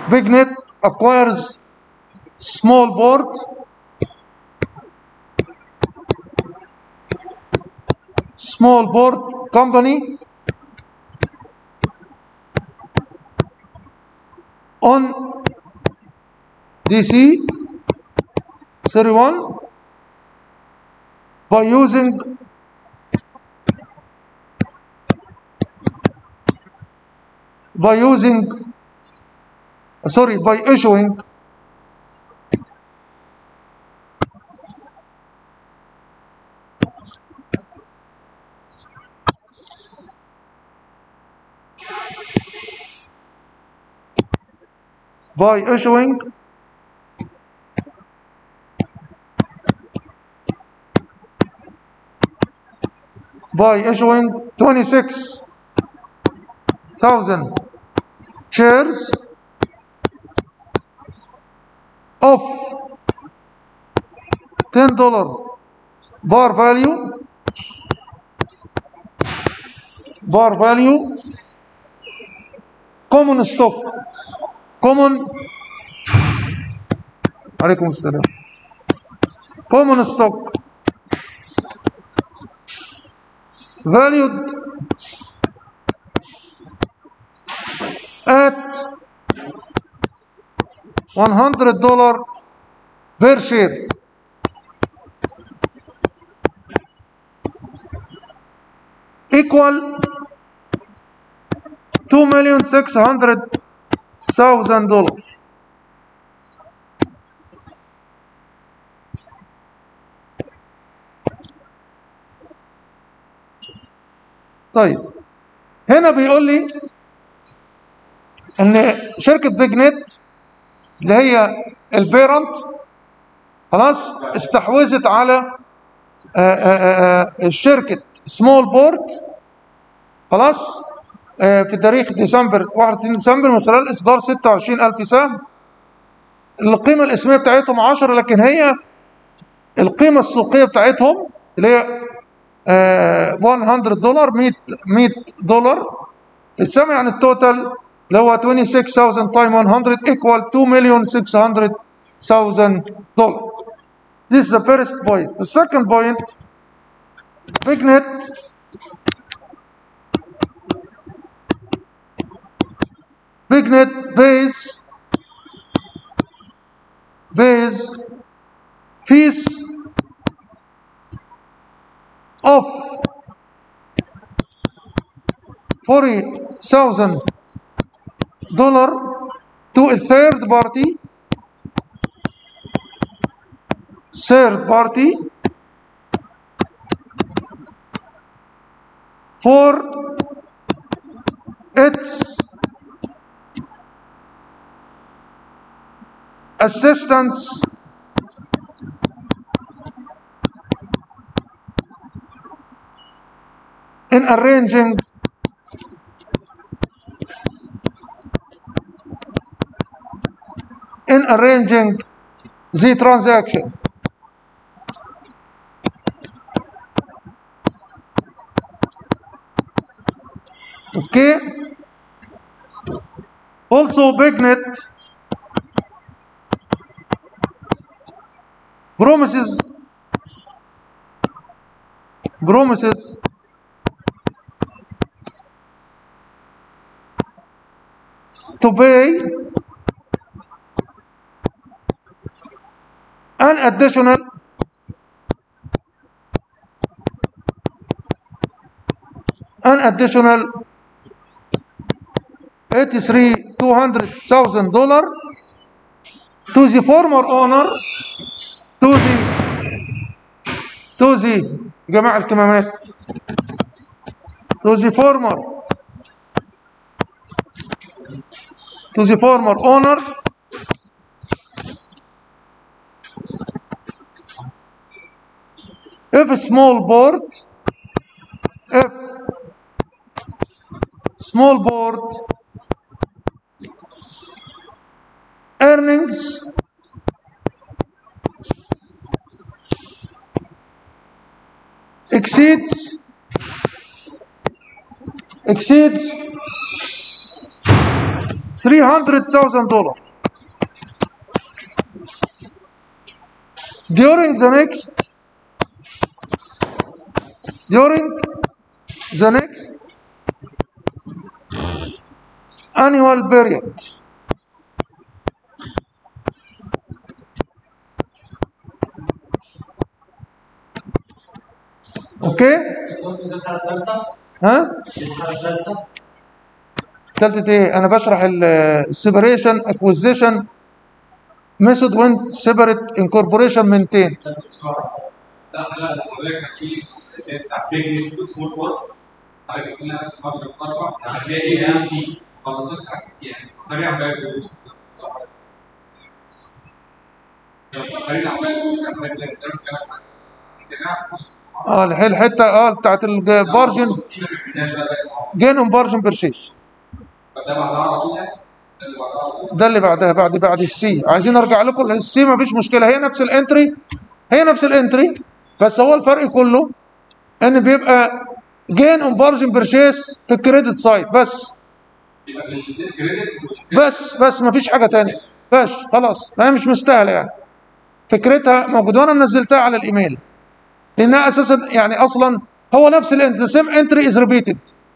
BigNet acquires small board small board company on DC 31 by using by using sorry by issuing by issuing by issuing 26,000 shares of $10 bar value bar value common stock common عليكم السلام common stock valued at $100 per share equal 2,600,000 dollars طيب هنا بيقول لي ان شركه بيج نت اللي هي البيرنت خلاص استحوذت على آه، آه، آه، شركه سمول بورت خلاص آه، في تاريخ ديسمبر 31 ديسمبر من خلال اصدار 26000 سهم القيمه الاسميه بتاعتهم 10 لكن هي القيمه السوقيه بتاعتهم اللي هي آه، 100 دولار 100 100 دولار تسمى يعني التوتال اللي هو 26000 تايم 100 equal 2,600,000 دولار This is the first point. The second point, BigNet BigNet pays pays fees of forty thousand dollar to a third party third party for its assistance in arranging in arranging the transaction. Okay. Also, BigNet promises promises to pay an additional an additional 83 200,000 dollar to the former owner to the to the جماعة الكمامات to the former to the former owner if a small board if small board earnings exceeds exceeds 300,000 dollar. During the next during the next annual period اوكي ها تالتة ايه انا بشرح السيبريشن اكوزيشن ميثود وين سيبريت انكوربوريشن مينتين لا لا حضرتك في بتاع بيج سمول بورت حضرتك قلت لنا في المحاضره الاربع هتلاقي اي بي سي ما بصوش تحت السي يعني مصاريع عمال جروس صح لو مصاريع عمال جروس حضرتك تلاقي قدامك كلام اجتماع في نص اه الح- الحته اه بتاعت الفارجن سيبك من الناس بقى بقى جين اون فارجن بيرشيس فده بعدها على طول يعني ده اللي بعدها على طول ده اللي بعدها بعد بعد السي عايزين ارجع لكم للسي ما فيش مشكله هي نفس الانتري هي نفس الانتري بس هو الفرق كله ان بيبقى جين اون فارجن بيرشيس في الكريدت سايد بس يبقى في الكريدت بس بس ما فيش حاجه تانية بس خلاص ما هي مش مستاهله يعني فكرتها موجوده وانا نزلتها على الايميل لانها اساسا يعني اصلا هو نفس الانت سيم انتري از ريبيتد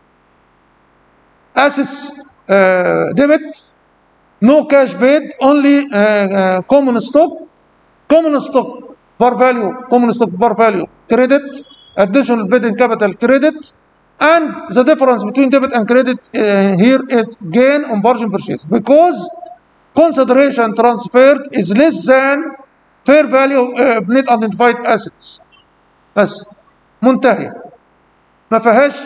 اسس ديبت نو كاش بيد اونلي كومن ستوك common stock bar value common stock bar value credit additional bidding capital credit and the difference between debit and credit uh, here is gain on margin purchase because consideration transferred is less than fair value uh, of net identified assets بس منتهي ما فيهاش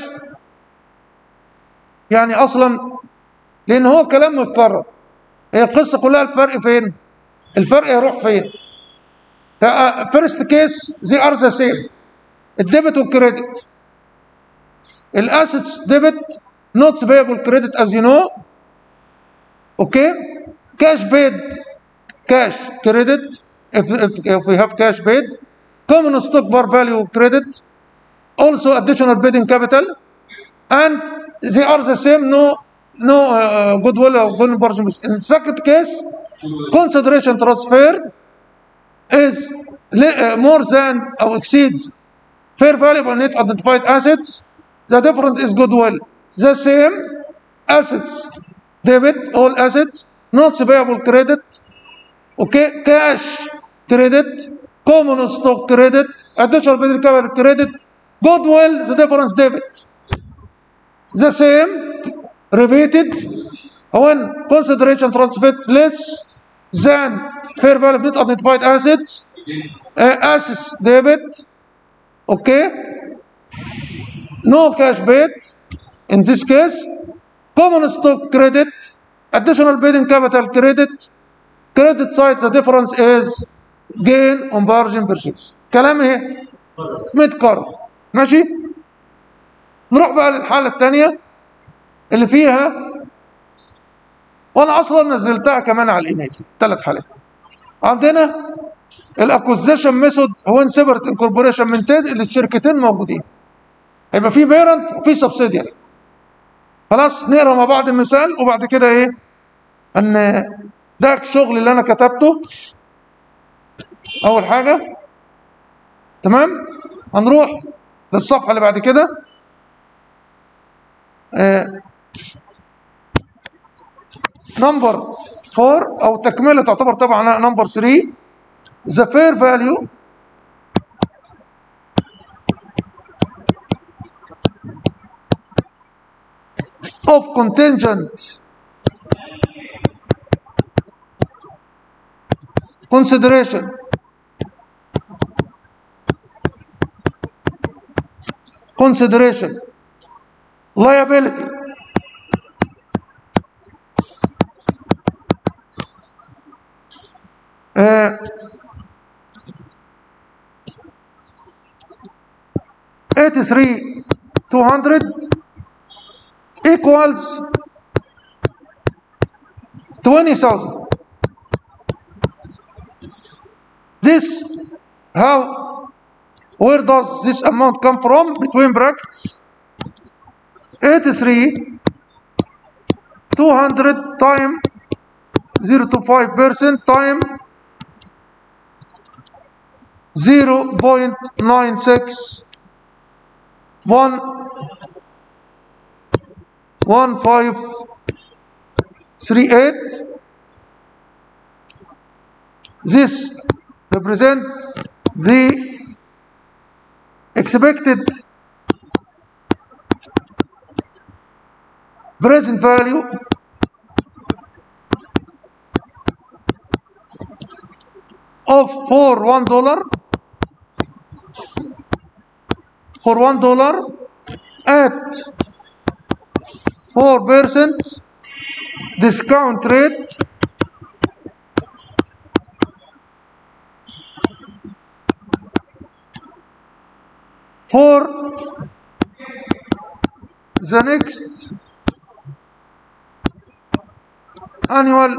يعني اصلا لان هو كلام متكرر هي القصه كلها الفرق فين الفرق يروح فين فيرست كيس زي ار ذا سيم الديبت والكريدت الاسيتس ديبت نوتس بيبل كريدت از يو نو اوكي كاش بيد كاش كريدت if, if, if we have cash paid common stock bar value credit also additional bidding capital and they are the same no no uh, goodwill or good margin in the second case consideration transferred is li- uh, more than or exceeds fair value of net identified assets, the difference is goodwill. The same assets, debit, all assets, notes payable credit, okay, cash credit, common stock credit, additional bidding capital credit, goodwill, the difference debit. The same repeated when consideration transferred less than fair value of net identified assets, uh, assets debit, okay, no cash paid in this case, common stock credit, additional bidding capital credit, credit side the difference is gain on margin purchase. كلام ايه؟ متكرر ماشي؟ نروح بقى للحالة الثانية اللي فيها وانا اصلا نزلتها كمان على الايميل ثلاث حالات عندنا الاكوزيشن ميثود هو سيبرت انكوربوريشن من تاني اللي الشركتين موجودين هيبقى في بيرنت وفي سبسيدياري خلاص نقرا مع بعض المثال وبعد كده ايه ان ده الشغل اللي انا كتبته اول حاجه تمام هنروح للصفحه اللي بعد كده آه نمبر 4 او تكمله تعتبر طبعا نمبر 3 the fair value of contingent consideration consideration liability uh, eighty-three two hundred equals twenty thousand. This how where does this amount come from? Between brackets eighty-three 200 time 0 to 5 percent time 0.96 1 1538 this represent the expected present value of for one dollar for one dollar at four percent discount rate for the next annual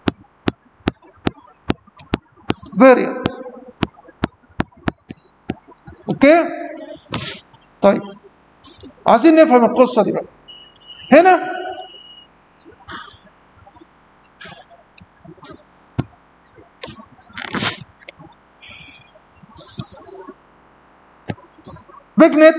period اوكي طيب عايزين نفهم القصه دي بقى هنا بيج نت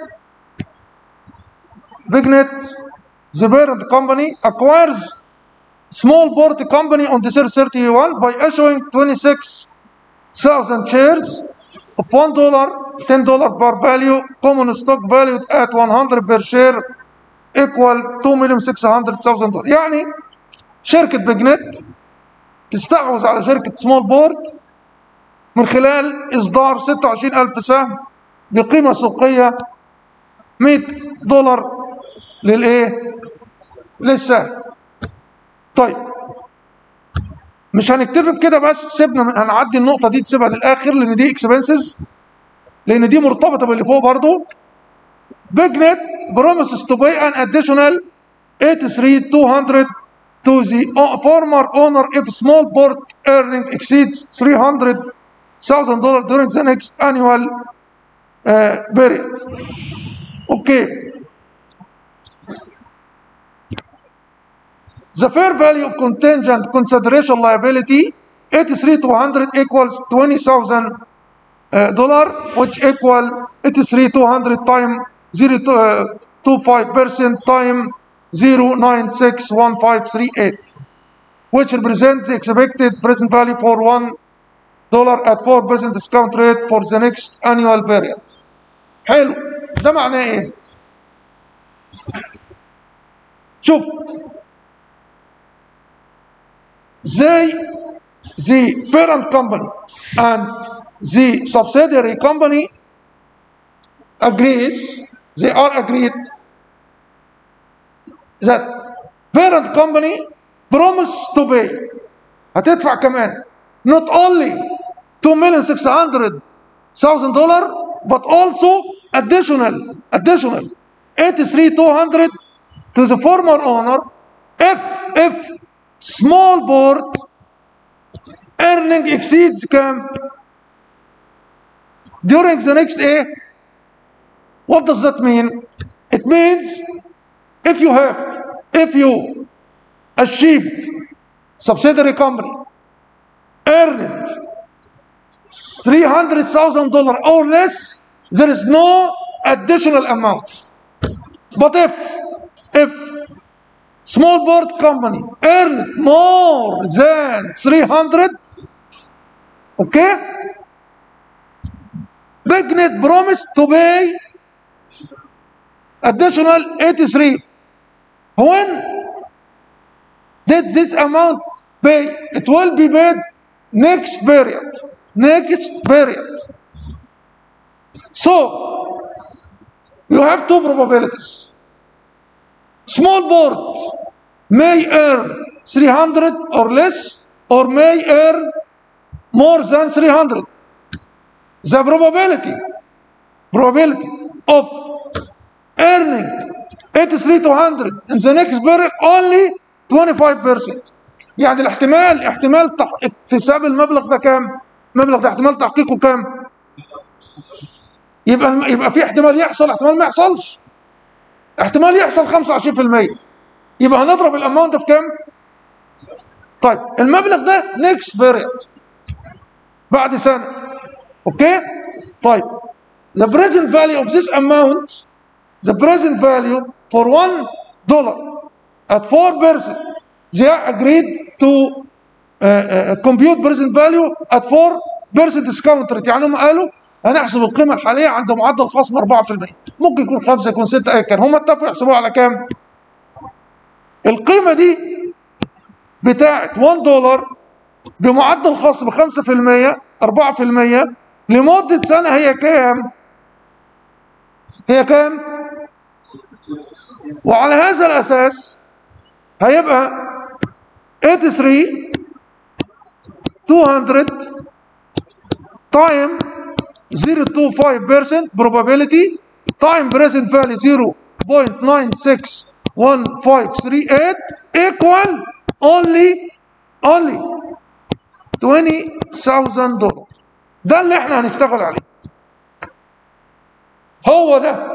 بيج نت the parent company acquires small board company on December 31 by issuing 26,000 shares of one dollar, ten dollar per value, common stock valued at 100 per share equal 2,600,000 دولار يعني شركة بيج نت تستحوذ على شركة سمول بورد من خلال إصدار 26,000 سهم بقيمة سوقية 100 دولار للإيه؟ للسهم طيب مش هنكتفي بكده بس سيبنا من هنعدي النقطة دي تسيبها للآخر لأن دي اكسبنسز لأن دي مرتبطة باللي فوق برضو بيج نت promises to pay an additional 83,200 to the former owner if small board earning exceeds 300,000 dollars during the next annual uh, period. Okay. The fair value of contingent consideration liability 83 to 100 equals 20,000 uh, dollar which equal 83 to 100 time 0 to, uh, 25 percent time 0961538 which represents the expected present value for one dollar at 4 percent discount rate for the next annual period حلو ده معناه ايه شوف they the parent company and the subsidiary company agrees they are agreed that parent company promise to pay هتدفع كمان not only 2,600,000 dollar but also additional additional 83,200 to the former owner if if small board earning exceeds كام during the next A what does that mean it means if you have if you achieved subsidiary company earned $300,000 or less there is no additional amount but if if small board company earned more than 300 okay big net promised to pay additional 83 when did this amount pay it will be paid next period next period so you have two probabilities small board may earn 300 or less or may earn more than 300 the probability probability of earning 83 to 100 in the next period only 25% يعني الاحتمال احتمال تح... اكتساب المبلغ ده كام المبلغ ده احتمال تحقيقه كام يبقى يبقى في احتمال يحصل احتمال ما يحصلش احتمال يحصل 25% يبقى هنضرب الاماونت في كام؟ طيب المبلغ ده نيكست بيريد بعد سنه اوكي؟ طيب the present value of this amount the present value for one dollar at four percent they are agreed to uh, uh, compute present value at four percent discount rate يعني هم قالوا هنحسب القيمه الحاليه عند معدل خصم 4% ممكن يكون 5 يكون 6 ايا كان هم اتفقوا يحسبوها على كام؟ القيمه دي بتاعت 1 دولار بمعدل خصم 5% 4% لمده سنه هي كام؟ هي كام؟ وعلى هذا الاساس هيبقى 83 200 time 0.25% probability time present value 0.961538 equal only only 20000 دولار ده اللي احنا هنشتغل عليه هو ده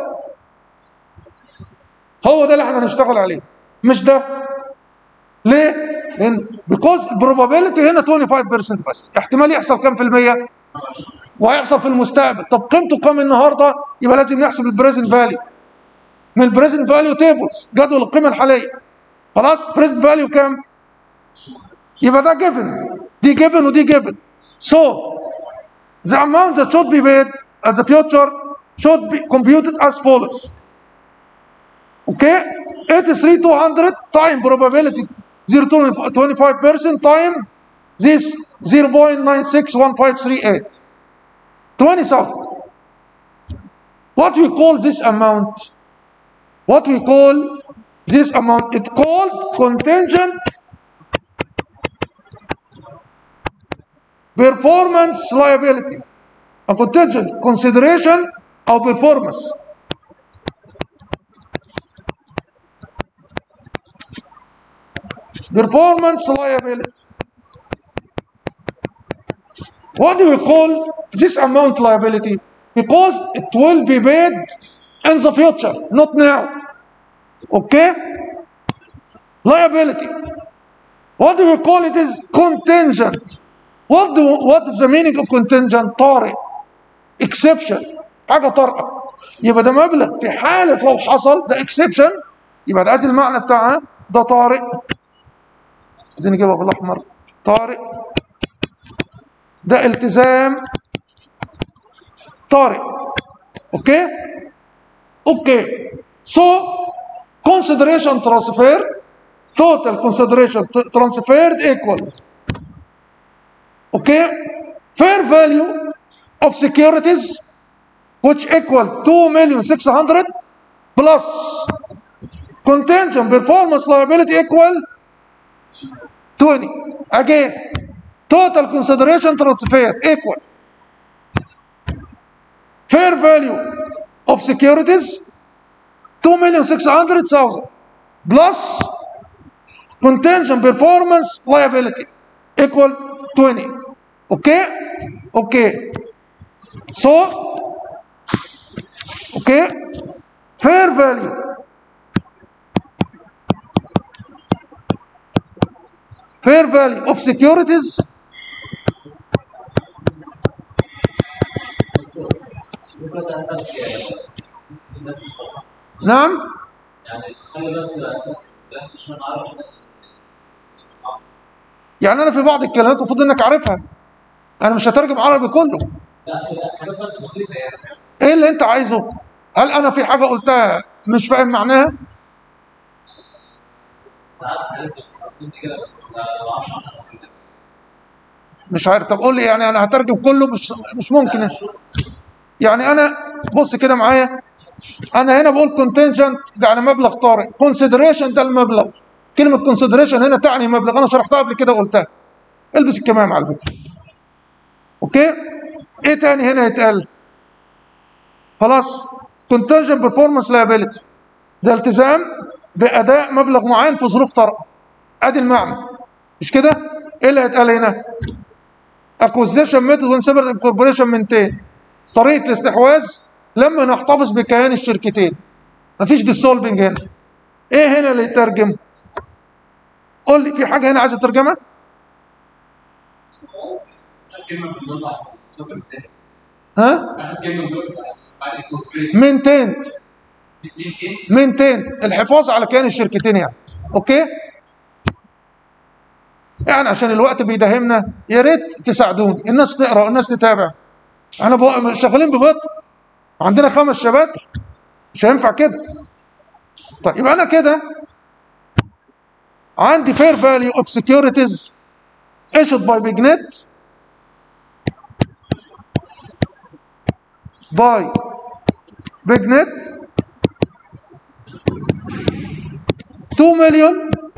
هو ده اللي احنا هنشتغل عليه مش ده ليه؟ لان بيكوز probability هنا 25% بس احتمال يحصل كام في المية؟ وهيحصل في المستقبل طب قيمته كام النهارده؟ يبقى لازم نحسب البريزنت فاليو من البريزنت فاليو تيبلز جدول القيمه الحاليه خلاص بريزنت فاليو كام؟ يبقى ده جيفن دي جيفن ودي جيفن so the amount that should be paid at the future should be computed as follows okay 83200 time probability 0 to 25% time this 0.961538 20,000 what we call this amount what we call this amount it called contingent performance liability a contingent consideration or performance performance liability what do we call this amount liability because it will be paid in the future not now okay liability what do we call it is contingent what do what is the meaning of contingent طارئ exception حاجه طارئه يبقى ده مبلغ في حاله لو حصل ده exception يبقى ده ادي المعنى بتاعها ده طارئ عايزين نجيبها بالاحمر طارئ ده التزام طارئ اوكي اوكي so consideration transfer total consideration t- transferred equal okay fair value of securities which equal 2 million 600 plus contingent performance liability equal 20 again total consideration transfer equal fair value of securities 2 million 600,000 plus contingent performance liability equal 20 okay okay so okay fair value fair value of securities بس اسالك نعم يعني خلي بس اسالك عشان اعرف يعني انا في بعض الكلمات المفروض انك عارفها انا مش هترجم عربي كله لا في حاجات بس بسيطه يعني ايه اللي انت عايزه هل انا في حاجه قلتها مش فاهم معناها ساعات حاجات بتساعدني كده بس ما بعرفش عنها كتير. مش عارف طب قول لي يعني انا هترجم كله مش مش ممكن يعني انا بص كده معايا انا هنا بقول كونتنجنت ده يعني مبلغ طارئ كونسيدريشن ده المبلغ كلمه كونسيدريشن هنا تعني مبلغ انا شرحتها قبل كده قلتها البس الكمام على فكره اوكي ايه تاني هنا يتقال خلاص كونتنجنت بيرفورمانس لايبيليتي ده التزام باداء مبلغ معين في ظروف طارئه ادي المعنى مش كده ايه اللي هيتقال هنا اكوزيشن ميثود وان سيبرت انكوربوريشن من تاني طريقه الاستحواذ لما نحتفظ بكيان الشركتين مفيش ديسولفنج هنا ايه هنا اللي يترجم قول لي في حاجه هنا عايز ترجمه اخر كلمه بنطلع في السطر الثاني ها اخر كلمه بنقول بعد الكوربريشن مينتيند مين ايه؟ مينتيند الحفاظ على كيان الشركتين يعني اوكي يعني عشان الوقت بيداهمنا يا ريت تساعدوني الناس تقرا الناس تتابع احنا بق- شغالين ببطء عندنا خمس شباتر مش هينفع كده طيب يبقى انا كده عندي fair value of securities issued by BigNet by BigNet 2 million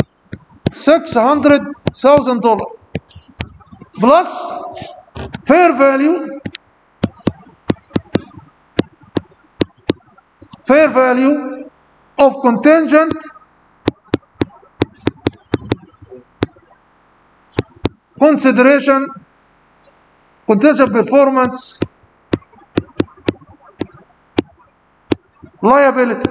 600,000 dollar plus fair value fair value of contingent consideration contingent performance liability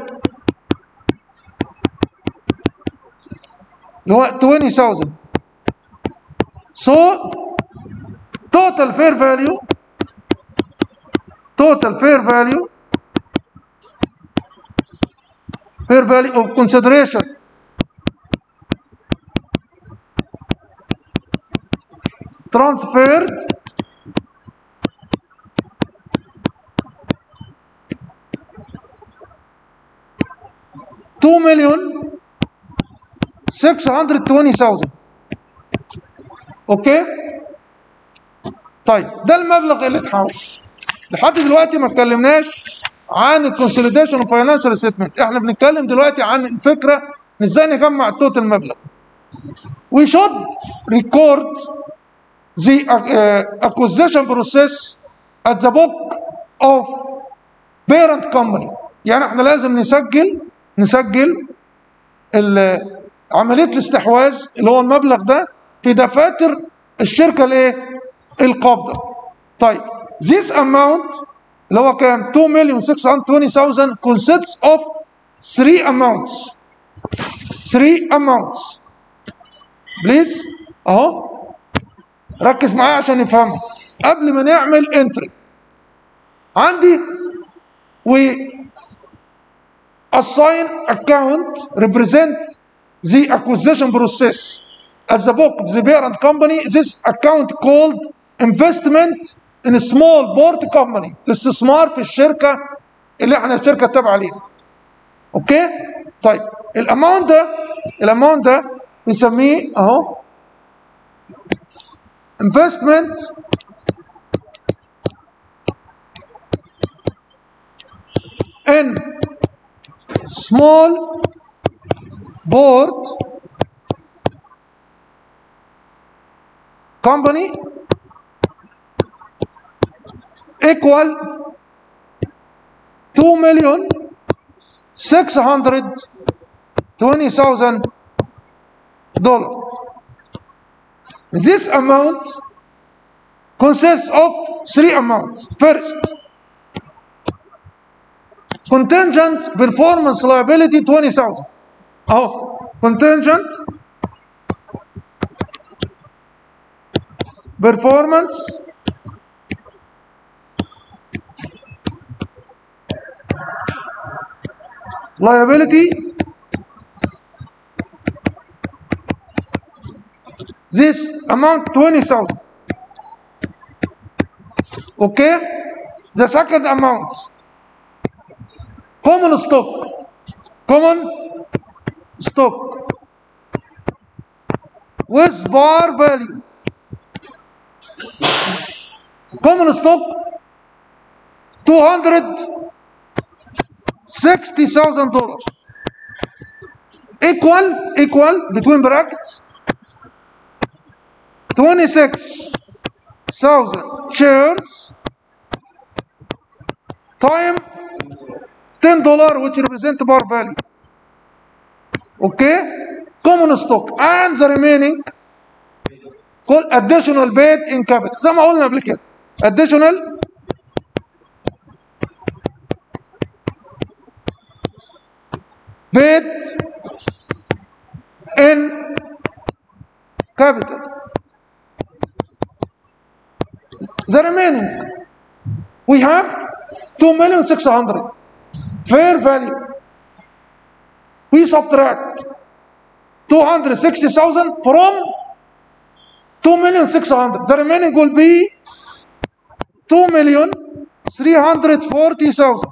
اللي هو 20000 so total fair value total fair value fair value of consideration transferred two million six hundred twenty thousand اوكي طيب ده المبلغ اللي اتحول لحد دلوقتي ما اتكلمناش عن الكونسوليديشن وفاينانشال ستمنت احنا بنتكلم دلوقتي عن الفكره إن ازاي نجمع التوتال مبلغ we should record the uh, acquisition process at the book of parent company يعني احنا لازم نسجل نسجل ال- عمليه الاستحواذ اللي هو المبلغ ده في دفاتر الشركه الايه القابضه طيب this amount اللي هو كام 2 مليون 620,000 consists of 3 amounts 3 amounts بليز اهو ركز معايا عشان نفهمها قبل ما نعمل انتري عندي و assign account represent the acquisition process as the book of the parent company this account called investment in a small board company الاستثمار في الشركه اللي احنا الشركه التابعه لينا اوكي طيب الاماونت ده الاماونت ده بنسميه اهو investment in small board company equal 2 million 620,000 dollar. This amount consists of three amounts. First, contingent performance liability 20,000. Oh, contingent performance liability this amount 20,000 okay the second amount common stock common stock with bar value common stock 260,000 dollars equal equal between brackets 26,000 shares time 10 dollar which represent bar value okay common stock and the remaining called additional paid in capital زي ما قلنا قبل كده additional paid in capital. The remaining, we have 2,600,000 fair value. We subtract 260,000 from 2,600,000. The remaining will be 2,340,000.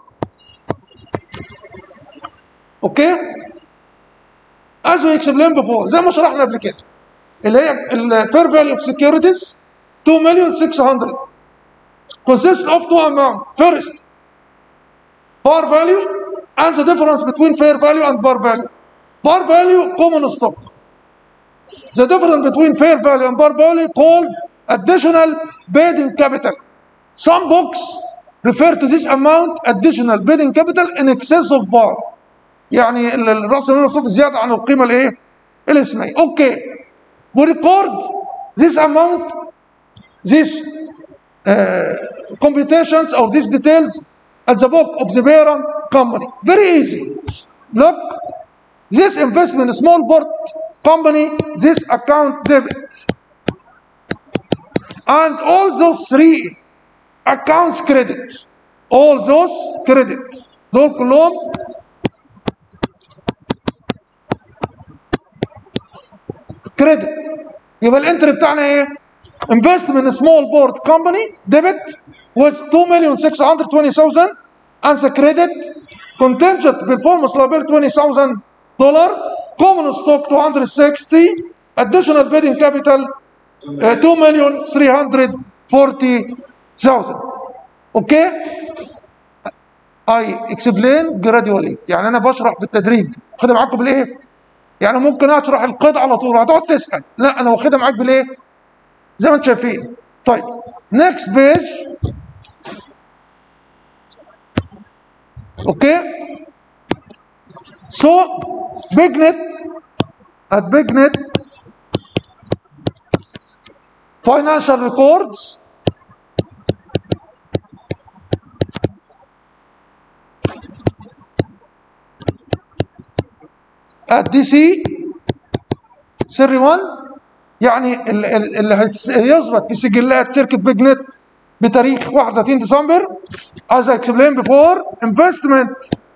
Okay? As we explained before, زي ما شرحنا قبل كده اللي هي ال fair value of securities 2,600,000 consists of two amounts. First, par value and the difference between fair value and par value. Par value, common stock. The difference between fair value and par value called additional bidding capital. Some books refer to this amount additional bidding capital in excess of par. يعني ال- ال- راس المال المفتوح زياده عن القيمه الايه؟ الاسميه. اوكي. We record this amount, this uh, computations of these details at the book of the parent company. Very easy. Look, this investment small board company, this account debit. And all those three accounts credit. All those credit. دول كلهم كريدت يبقى الانتري بتاعنا ايه؟ investment in small board company debit was 2,620,000 and the credit contingent performance liability 20,000 dollar common stock 260 additional bidding capital uh, 2,340,000 okay I explain gradually يعني انا بشرح بالتدريج خدها معاكم بالايه؟ يعني ممكن اشرح القيد على طول هتقعد تسال لا انا واخدها معاك بالايه؟ زي ما انتم شايفين طيب next page اوكي so bignet at bignet financial records at DC سري 1 يعني ال- ال- اللي هيس- هيثبت في سجلات شركه بيج نت بتاريخ 31 ديسمبر as I explained before investment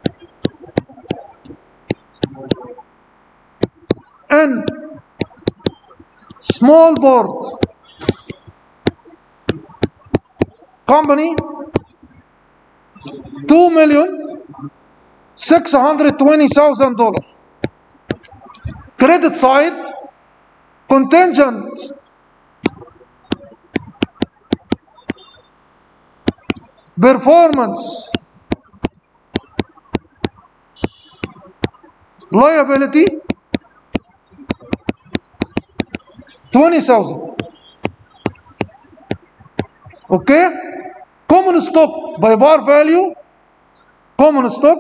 in small board company 2 million 620,000 dollars credit side contingent performance liability 20000 okay common stock by bar value common stock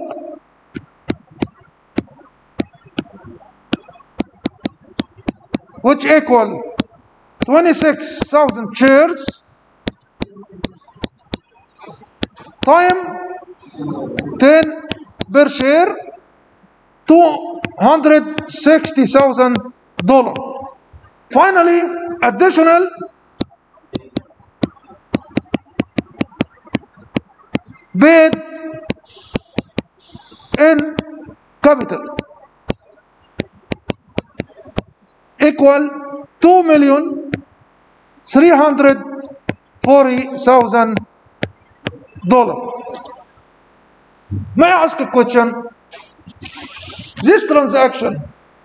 which equal 26,000 shares time 10 per share 260,000 dollar finally additional bid in capital equal 2 million 340,000 dollar. May I ask a question? This transaction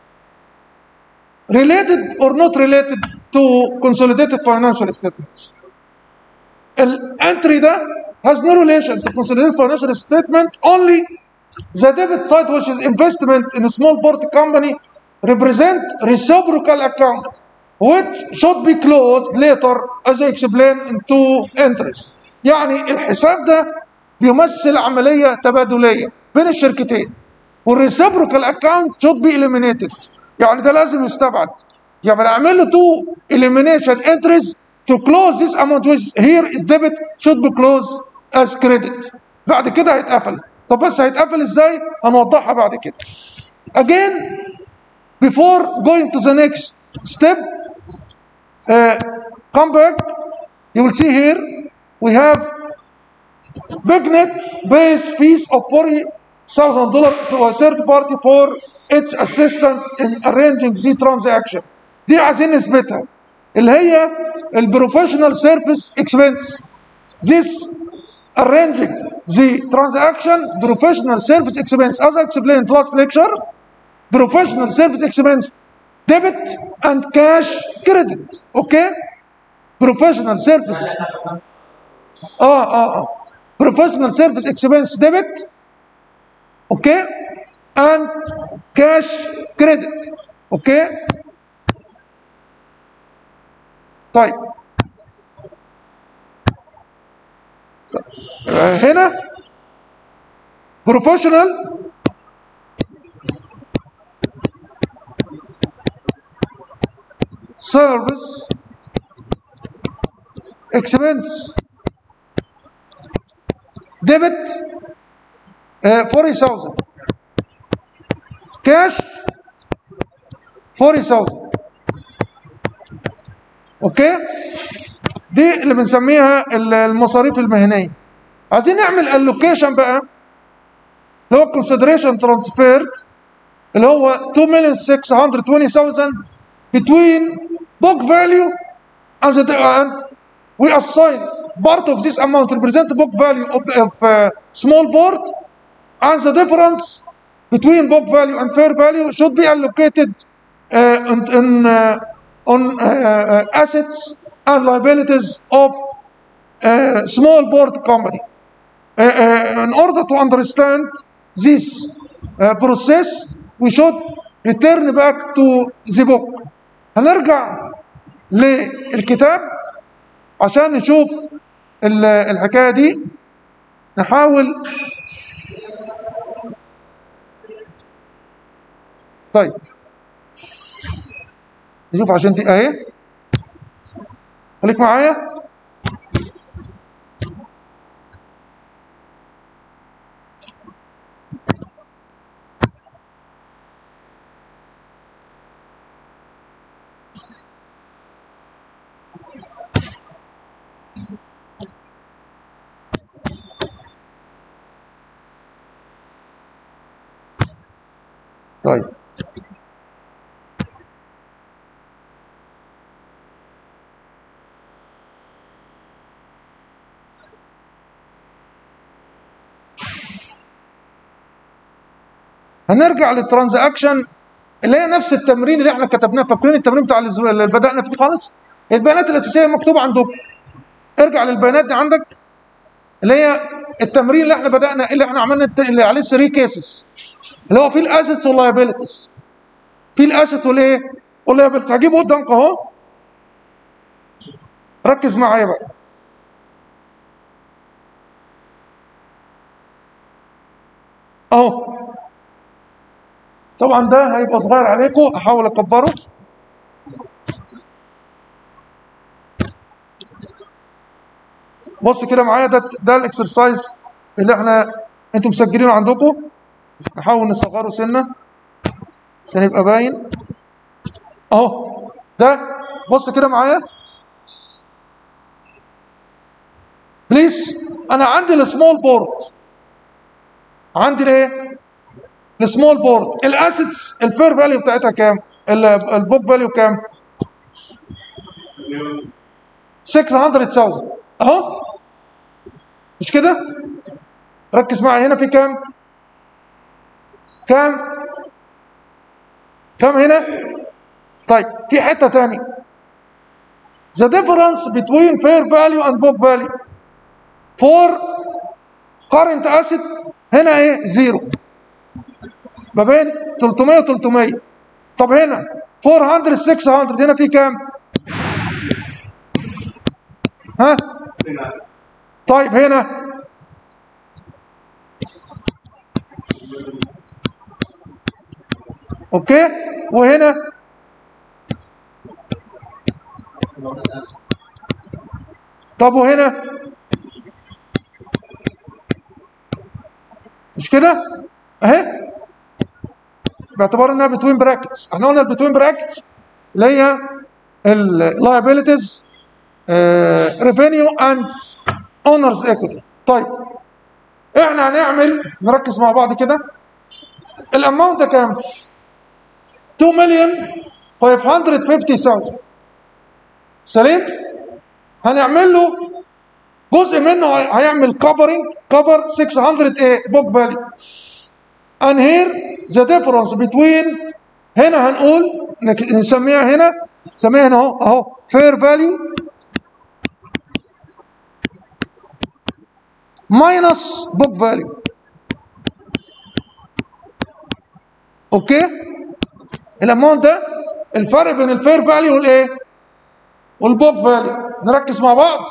related or not related to consolidated financial statements? Entry ده has no relation to consolidated financial statement only the debit side which is investment in a small board company represent reciprocal account which should be closed later as I explained in two entries يعني الحساب ده بيمثل عملية تبادلية بين الشركتين والريسبروكال اكونت should be eliminated يعني ده لازم يستبعد يعني اعمل له two elimination entries to close this amount which here is debit should be closed as credit بعد كده هيتقفل طب بس هيتقفل ازاي هنوضحها بعد كده again before going to the next step uh, come back you will see here we have BigNet pays fees of $40,000 to a third party for its assistance in arranging the transaction دي عايزين نثبتها اللي هي البروفيشنال سيرفيس اكسبنس this arranging the transaction professional service expense as I explained last lecture professional service expense debit and cash credit okay professional service اه اه اه professional service expense debit okay and cash credit okay طيب آه، هنا بروفيشنال سيرفيس اكسبنس ديبت 40000 كاش 40000 اوكي دي اللي بنسميها ال- المصاريف المهنيه عايزين نعمل الوكيشن بقى اللي هو consideration transferred اللي هو 2,620,000 between book value and, the, and we assign part of this amount represent the book value of, of uh, small board and the difference between book value and fair value should be allocated uh, in, in, uh, on uh, uh, assets and liabilities of uh, small board company. Uh, uh, in order to understand this uh, process, we should return back to the book. هنرجع للكتاب عشان نشوف ال- الحكاية دي نحاول طيب نشوف عشان دي اهي خليك معايا طيب هنرجع للترانزاكشن اللي هي نفس التمرين اللي احنا كتبناه فاكرين التمرين بتاع الأسبوع اللي بدأنا فيه خالص البيانات الأساسية مكتوبة عندكم ارجع للبيانات دي عندك اللي هي التمرين اللي احنا بدأنا اللي احنا عملنا الت- اللي عليه 3 كيسز اللي هو فيه الاسيتس واللايبيلتيز في الاسيت والايه واللايبيلتيز هجيبه قدامك اهو ركز معايا بقى اهو طبعا ده هيبقى صغير عليكم احاول اكبره بص كده معايا ده ده الاكسرسايز اللي احنا انتم مسجلينه عندكم نحاول نصغره سنه عشان يبقى باين اهو ده بص كده معايا بليز انا عندي السمول بورد عندي الايه السمول بورد الاسيتس الفير فاليو بتاعتها كام ال- البوك فاليو كام 600000 اهو مش كده ركز معي هنا في كام كام كام هنا طيب في حته تاني the difference between fair value and book value for current asset هنا ايه زيرو ما بين 300 و 300 طب هنا 400 600 هنا في كام ها طيب هنا اوكي وهنا طب وهنا مش كده اهي باعتبار انها بتوين براكتس احنا قلنا البتوين براكتس اللي هي اللايبيليتيز ريفينيو اند اونرز ايكوتي طيب احنا هنعمل نركز مع بعض كده الاماونت ده كام 2 مليون 550000 سليم هنعمل له جزء منه هي- هيعمل كفرنج كفر 600 ايه بوك فاليو and here the difference between هنا هنقول نك- نسميها هنا نسميها هنا اهو اهو fair value minus book value اوكي الاماونت ده الفرق بين الفير فاليو والايه والبوك فاليو نركز مع بعض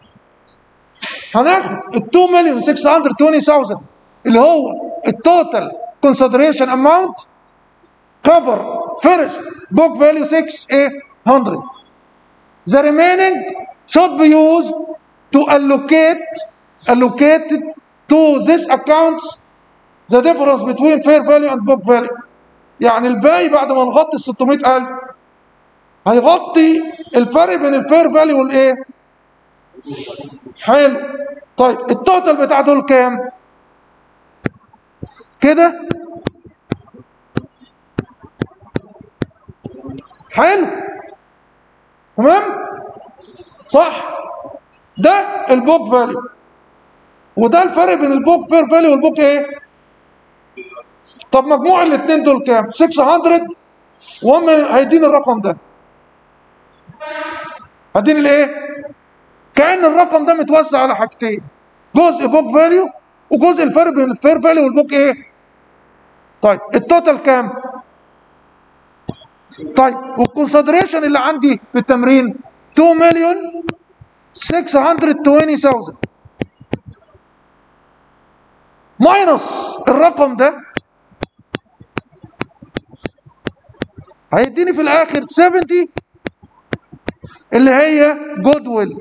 هناخد ال 2 مليون 620000 اللي هو التوتال consideration amount cover first book value 6 ايه 100 the remaining should be used to allocate allocated to this accounts the difference between fair value and book value يعني الباقي بعد ما نغطي ال 600000 هيغطي الفرق بين الفير فاليو والايه؟ حلو طيب التوتال بتاع دول كام؟ كده حلو تمام؟ صح ده البوك فاليو وده الفرق بين البوك فير فاليو والبوك ايه؟ طب مجموع الاثنين دول كام؟ 600 وهم هيديني الرقم ده هيديني الايه؟ كأن الرقم ده متوزع على حاجتين جزء بوك فاليو وجزء الفرق بين الفير فاليو والبوك ايه؟ طيب التوتال كام؟ طيب والكونسيدريشن اللي عندي في التمرين 2 مليون 620000 ماينس الرقم ده هيديني في الاخر 70 اللي هي جود ويل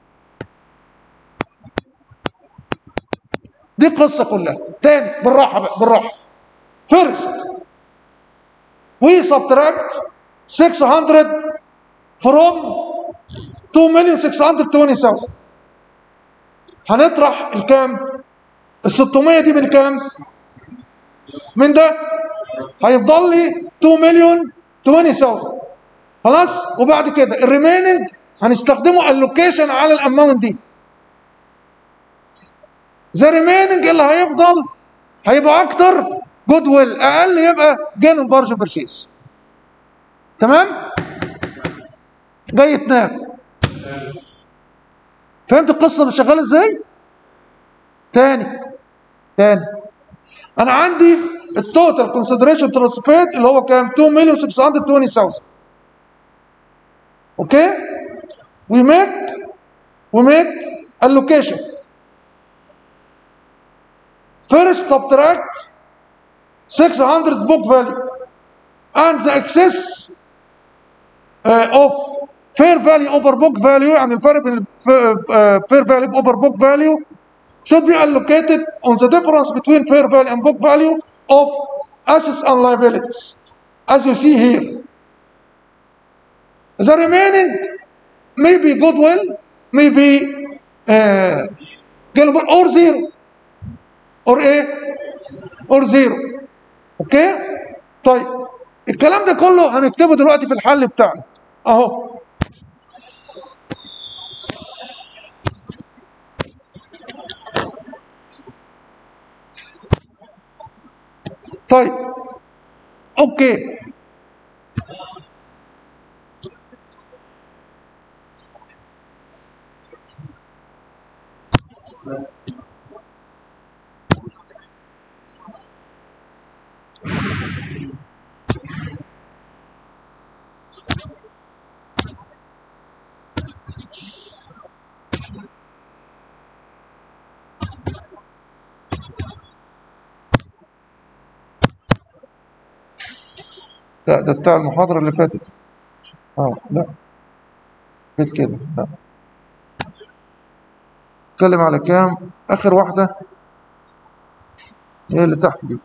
دي القصه كلها تاني بالراحه بقى بالراحه فيرست we subtract 600 from 2 مليون 620000 هنطرح الكام؟ ال 600 دي من كام؟ من ده هيفضل لي 2 مليون 20000 خلاص وبعد كده الريميننج هنستخدمه اللوكيشن على الاماونت دي ذا ريميننج اللي هيفضل هيبقى اكتر جود ويل اقل يبقى جين بارج برشيس تمام جاي تنام فهمت القصه اللي شغاله ازاي تاني تاني انا عندي التوتال كونسيدريشن ترانسفيرد اللي هو كام 2 مليون 620000 اوكي we make we make allocation first subtract 600 book value and the excess uh, of fair value over book value يعني الفرق بين fair value over book value should be allocated on the difference between fair value and book value of assets and liabilities as you see here the remaining may be goodwill may be uh, goodwill or zero or ايه or zero اوكي طيب الكلام ده كله هنكتبه دلوقتي في الحل بتاعنا اهو طيب اوكي لا ده بتاع المحاضرة اللي فاتت اه لا فات كده لا اتكلم على كام اخر واحدة هي اللي تحت دي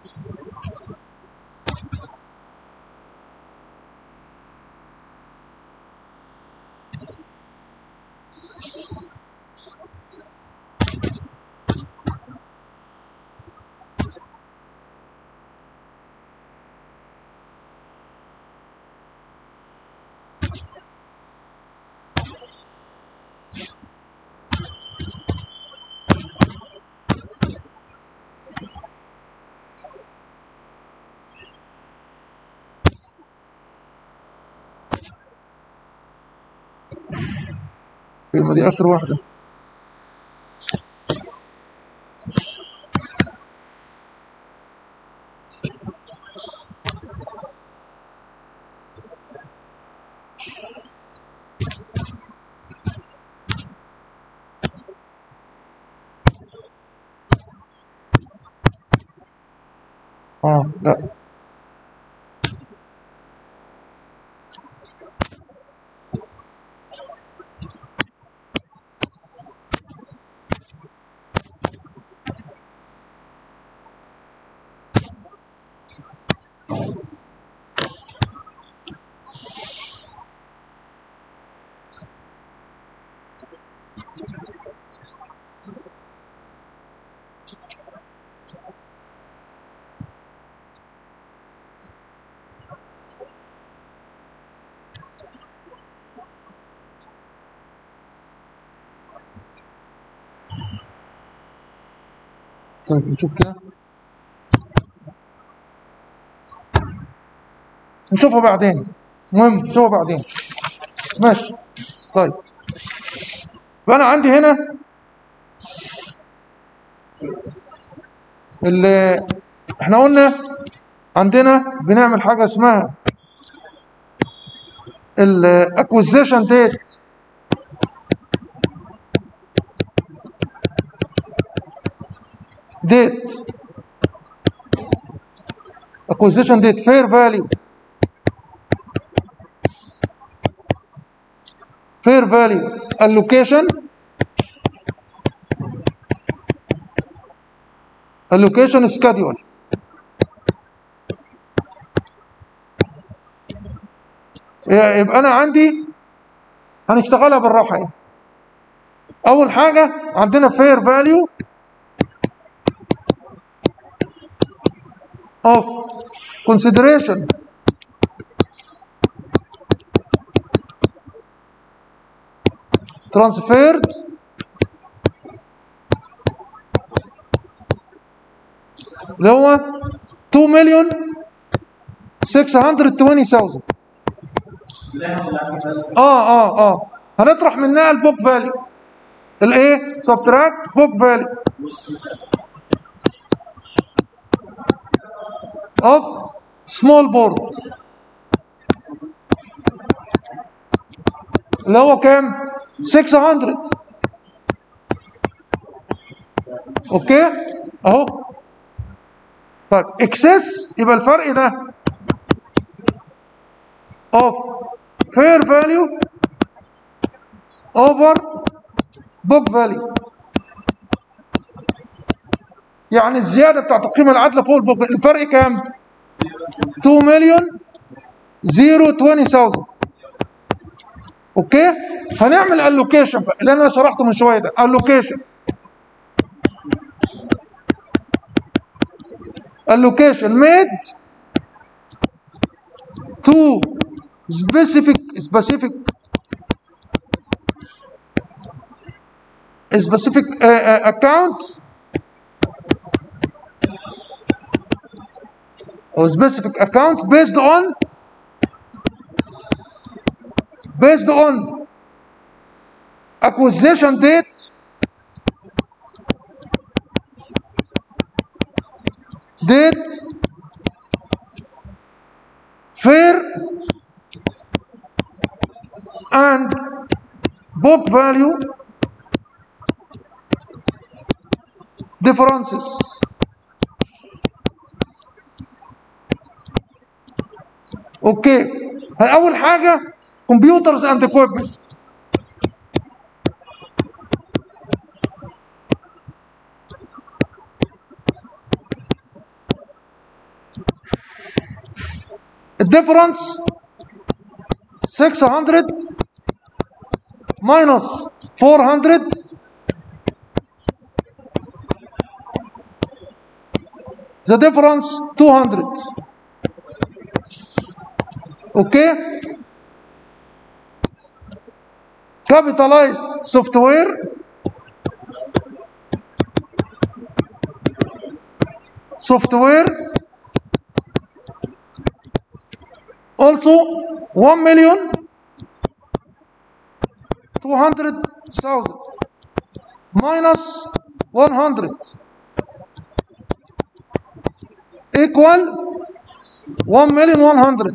الكلمة دي آخر واحدة اه لا طيب نشوف كده نشوفها بعدين المهم نشوفها بعدين ماشي طيب فأنا عندي هنا اللي احنا قلنا عندنا بنعمل حاجة اسمها الاكوزيشن ديت ديت acquisition date fair value fair value allocation allocation schedule يبقى انا عندي هنشتغلها بالراحه يعني اول حاجه عندنا fair value of consideration transferred اللي هو 2 مليون 620,000 اه اه اه هنطرح منها البوك فاليو الايه سبتراكت بوك فاليو of small board اللي هو كام 600 اوكي اهو طيب اكسس يبقى الفرق ده of fair value over book value يعني الزياده بتاعت القيمه العادله فوق البوك الفرق كام 2 مليون 020,000 اوكي هنعمل الوكيشن بقى اللي انا شرحته من شويه ده الوكيشن allocation made to specific specific specific uh, uh, accounts or specific accounts based on based on acquisition date date fair and book value differences اوكي اول حاجه كمبيوترز اند equipment الديفرنس 600 minus 400 the difference 200 okay capitalized software software also 1 million 200,000 minus 100 equal 1 million 100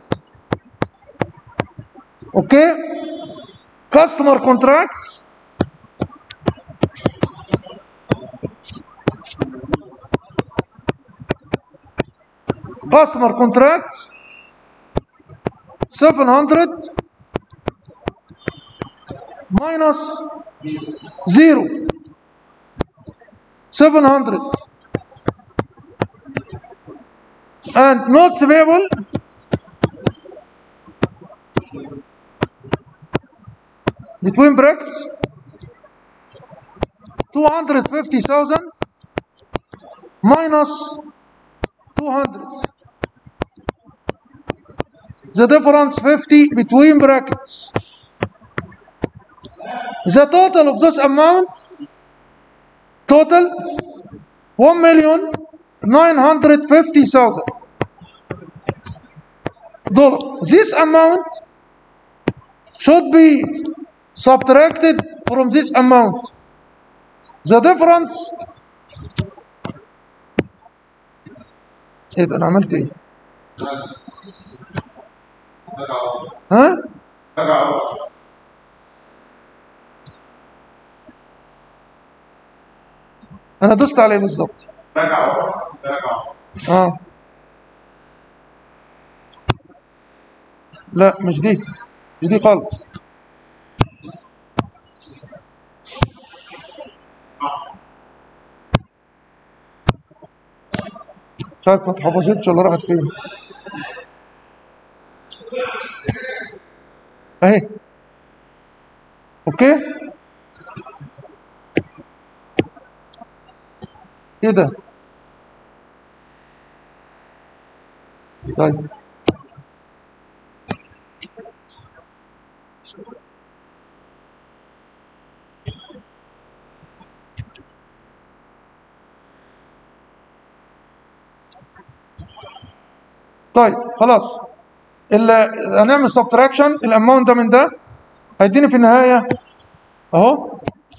okay customer contracts customer contracts 700 minus 0 700 and notes payable between brackets 250,000 minus 200 the difference 50 between brackets the total of this amount total 1 million 950,000 dollar this amount should be subtracted from this amount the difference ايه ده انا عملت ايه ها انا دوست عليه بالظبط اه لا مش دي مش دي خالص مش عارف ما اتحفظتش ولا راحت فين اهي اوكي ايه ده طيب طيب خلاص ال- هنعمل سبتراكشن الاماونت ده من ده هيديني في النهايه اهو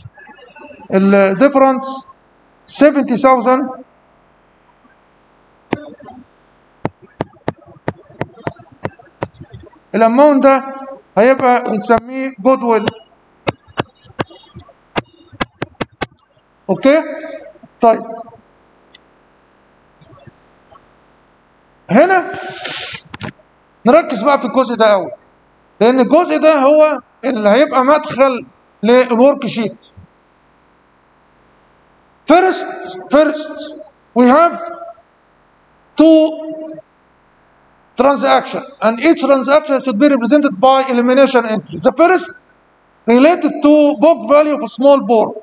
الديفرنس 70000 الاماونت ده هيبقى بنسميه جود ويل اوكي طيب هنا نركز بقى في الجزء ده قوي لان الجزء ده هو اللي هيبقى مدخل للورك شيت First, first, we have two transactions, and each transaction should be represented by elimination entry. The first related to book value of a small board.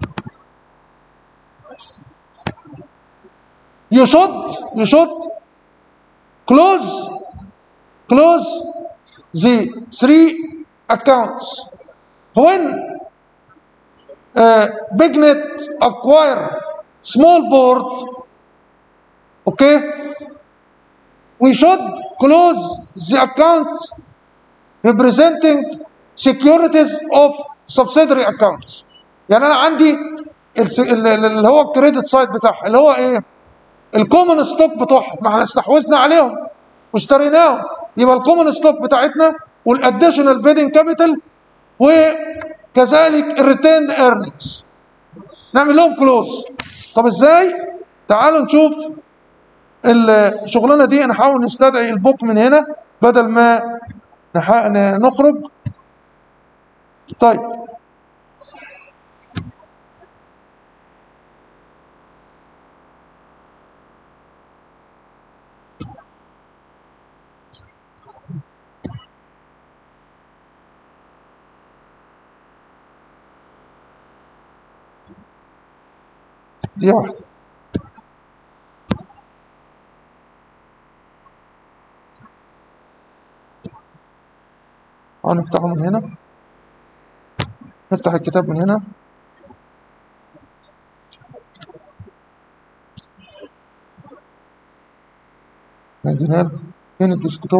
You should, you should close, close the three accounts. When uh, BigNet acquire small board, okay, we should close the account representing securities of subsidiary accounts. يعني انا عندي الس- ال- ال- اللي هو الكريدت سايد بتاعها اللي هو ايه؟ الكومن ستوك بتوعها ما احنا استحوذنا عليهم واشتريناهم يبقى الكومن ستوك بتاعتنا والاديشنال بيدنج كابيتال وكذلك الريتيرن ايرنينجز نعمل لهم كلوز طب ازاي تعالوا نشوف الشغلانه دي نحاول نستدعي البوك من هنا بدل ما نح... ن- نخرج طيب دي واحدة هنفتحه من هنا نفتح الكتاب من هنا يا جناب فين الديسكتوب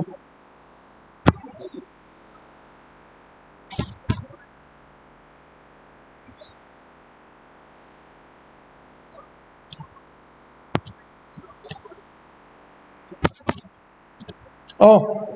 اه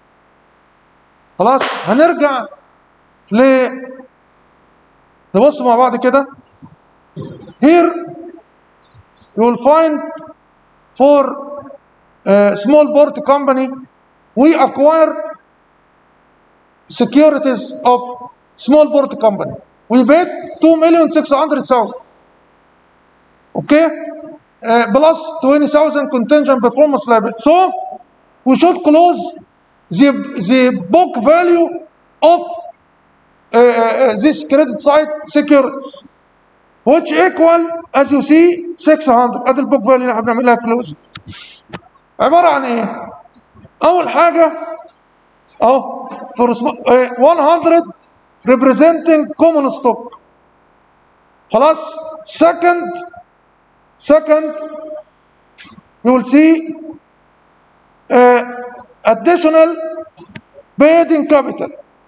خلاص هنرجع ل نبص مع بعض كده here you will find for a small port company we acquire securities of small port company we paid 2 million 600,000 okay uh, plus 20,000 contingent performance liability so we should close the, the book value of uh, uh, this credit side securities which equal as you see 600 ادي البوك فاليو اللي احنا بنعملها كلوز عباره عن ايه؟ اول حاجه اهو for sm- آه، 100 representing common stock خلاص second second you will see uh, additional paid in capital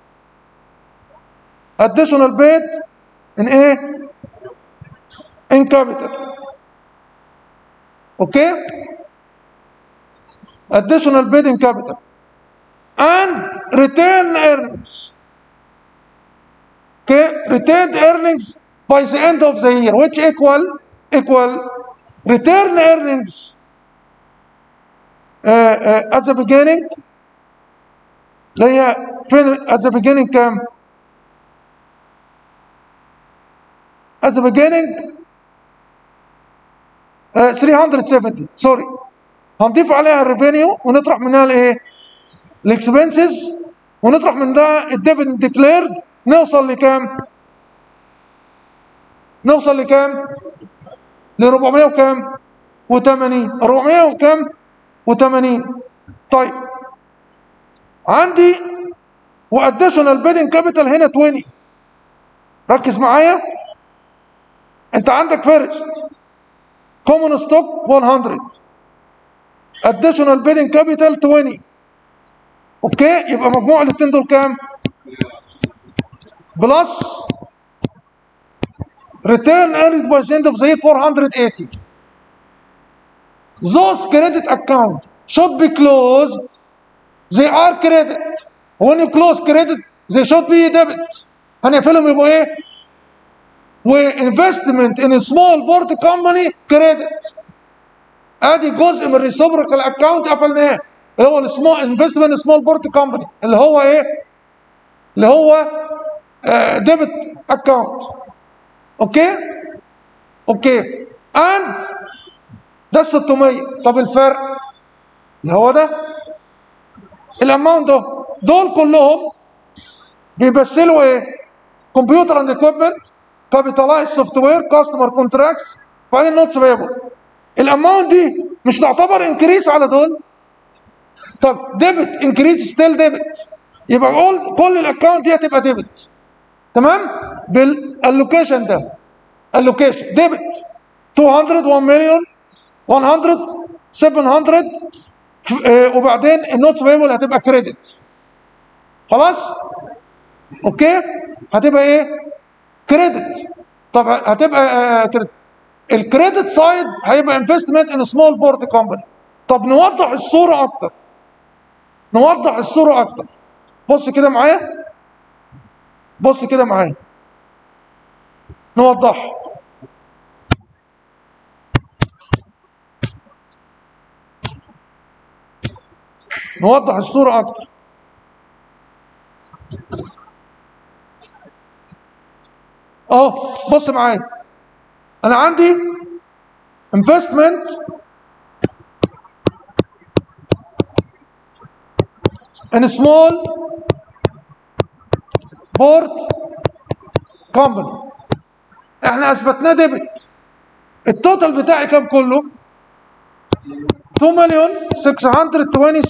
additional paid in ايه in capital okay additional paid in capital and return earnings okay retained earnings by the end of the year which equal equal return earnings uh, uh, at the beginning اللي هي فين at the beginning كام؟ at the beginning uh, 370 سوري هنضيف عليها الريفينيو ونطرح منها الايه؟ الاكسبنسز ونطرح من ده الديفيدند ديكليرد نوصل لكام؟ نوصل لكام؟ ل 400 وكام؟ و80 400 وكام؟ و80 طيب عندي واديشنال بيدنج كابيتال هنا 20 ركز معايا انت عندك فيرست كومون ستوك 100 اديشنال بيدنج كابيتال 20 اوكي يبقى مجموع الاثنين دول كام؟ بلس return earned by the end of the year 480 those credit account should be closed they are credit when you close credit they should be debit هنقفلهم يبقوا ايه وانفستمنت ان سمول بورت كومباني كريدت ادي جزء من الريسبريكال اكونت قفلناه اللي هو السمول انفستمنت سمول بورت كومباني اللي هو ايه اللي هو ديبت اكونت اوكي اوكي اند ده 600 طب الفرق اللي هو ده الاماونت ده دول كلهم بيمثلوا ايه كمبيوتر اند اكويبمنت كابيتالايز سوفت وير كاستمر كونتراكتس وبعدين نوتس بيبل الاماونت دي مش تعتبر انكريس على دول طب ديبت انكريس ستيل ديبت يبقى كل كل الاكونت دي هتبقى ديبت تمام بالالوكيشن ده الوكيشن ديبت 200 1 مليون 100 700 ف- آه، وبعدين النوتس بيبل هتبقى كريدت خلاص اوكي هتبقى ايه كريدت طب هتبقى كريدت الكريدت سايد هيبقى انفستمنت ان سمول بورد كومباني طب نوضح الصوره اكتر نوضح الصوره اكتر بص كده معايا بص كده معايا نوضحها نوضح الصورة أكتر أهو بص معايا أنا عندي investment in a small port company احنا اثبتناه ديبت التوتال بتاعي كام كله 2 مليون 620000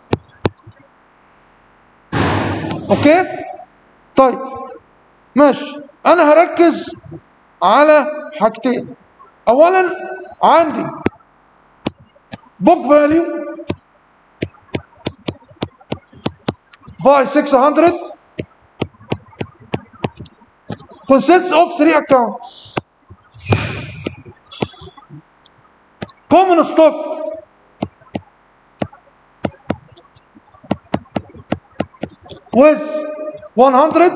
اوكي طيب ماشي انا هركز على حاجتين اولا عندي book value by 600 consists of three accounts common stock with 100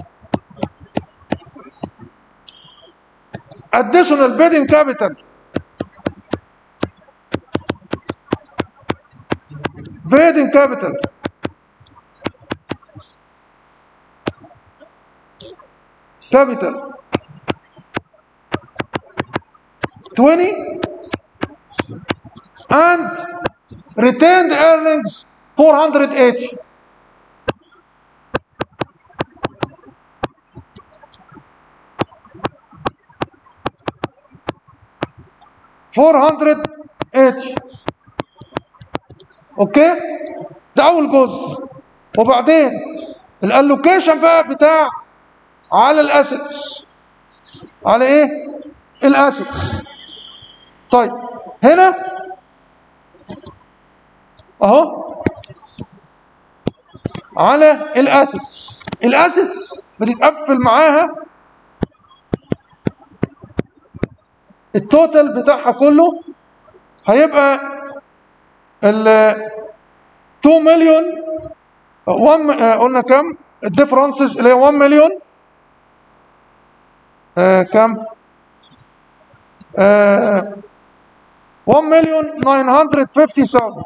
additional bidding capital bidding capital capital 20 and retained earnings 480 480 اوكي ده اول جزء وبعدين الالوكيشن بقى بتاع على الاسيتس على ايه الاسيتس طيب هنا اهو على الاسيتس الاسيتس بتتقفل معاها التوتال بتاعها كله هيبقى ال 2 مليون 1 آه، قلنا كام الديفرنسز اللي هي 1 مليون آه كام آه 1 مليون 950,000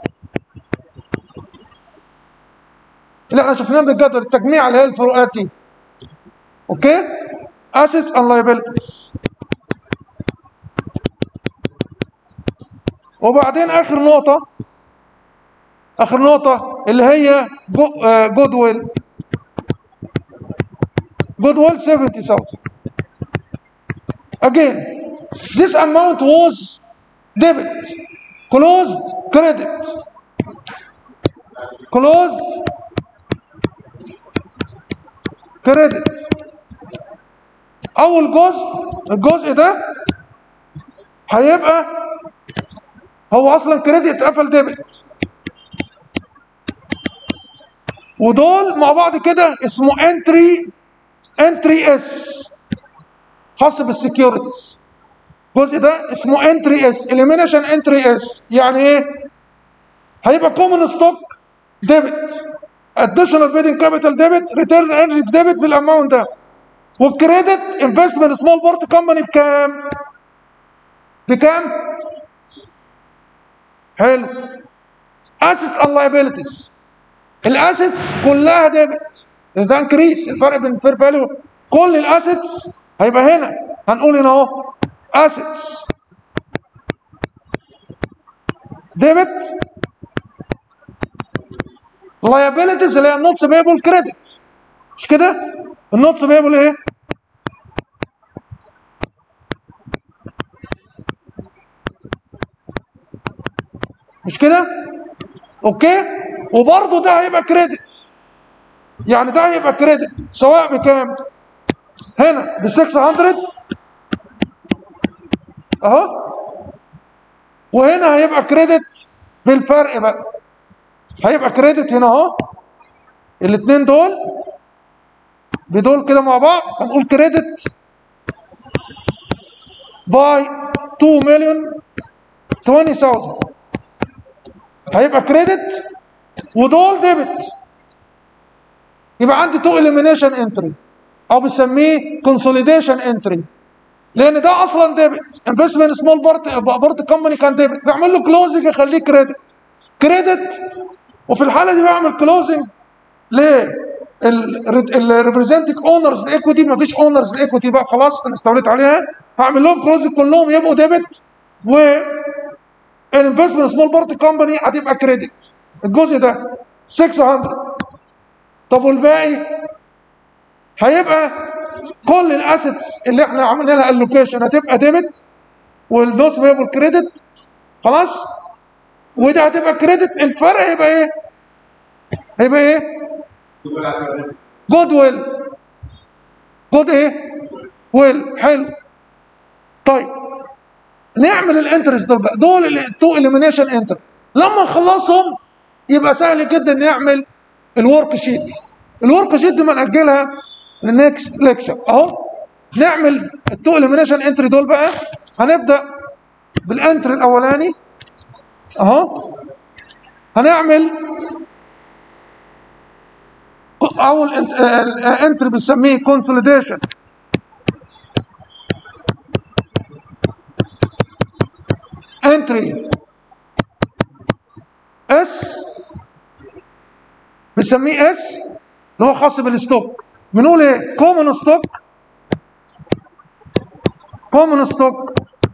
اللي احنا شفناه بالجدول التجميع اللي هي الفروقات دي اوكي assets and liabilities وبعدين اخر نقطة اخر نقطة اللي هي جود ويل جود ويل 70,000 again this amount was debit closed credit closed credit اول جزء الجزء ده هيبقى هو اصلا كريدت قفل ديبت ودول مع بعض كده اسمه انتري انتري اس خاص بالسكيورتيز الجزء ده اسمه انتري اس اليمينيشن انتري اس يعني ايه هيبقى كومن ستوك ديبت اديشنال بيدنج كابيتال ديبت ريتيرن انرجي ديبت بالاماونت ده والكريدت انفستمنت سمول بورت كومباني بكام؟ بكام؟ حلو اسيتس اند لايبيلتيز الاسيتس كلها ديبت ده انكريس الفرق بين الفير فاليو كل الاسيتس هيبقى هنا هنقول هنا اهو اسيتس ديبت liabilities اللي هي النوتس بيبل كريدت مش كده؟ النوتس بيبل ايه؟ مش كده؟ اوكي؟ وبرضه ده هيبقى كريدت يعني ده هيبقى كريدت سواء بكام؟ هنا ب 600 اهو وهنا هيبقى كريدت بالفرق بقى هيبقى كريدت هنا اهو الاثنين دول بدول كده مع بعض هنقول كريدت باي 2 مليون 20000 هيبقى كريدت ودول ديبت يبقى عندي تو اليمينيشن انتري او بنسميه كونسوليديشن انتري لان ده اصلا ديبت انفستمنت سمول بارت بارت كومباني كان ديبت بعمل له كلوزنج اخليه كريدت كريدت وفي الحاله دي بعمل كلوزنج للريبريزنتنج اونرز الايكويتي ما فيش اونرز الايكويتي بقى خلاص انا استوليت عليها هعمل لهم كلوزنج كلهم يبقوا ديبت و الانفستمنت سمول بارت كومباني هتبقى كريدت الجزء ده 600 طب والباقي هيبقى كل الاسيتس اللي احنا عملنا لها الوكيشن هتبقى ديبت والنص بيبقى كريدت خلاص وده هتبقى كريدت الفرق هيبقى ايه؟ هيبقى ايه؟ تقول اعتبر جود ويل جود ايه؟ ويل حلو طيب نعمل الانترست دول بقى دول التو اليمينيشن انترست لما نخلصهم يبقى سهل جدا نعمل الورك شيت الورك شيت دي بنأجلها للنكست ليكشر اهو نعمل التو اليمينيشن انتري دول بقى هنبدأ بالانتري الاولاني اهو هنعمل اول انتري بنسميه كونسوليديشن انتري اس بنسميه اس اللي هو خاص بالستوك بنقول ايه كومن ستوك كومن ستوك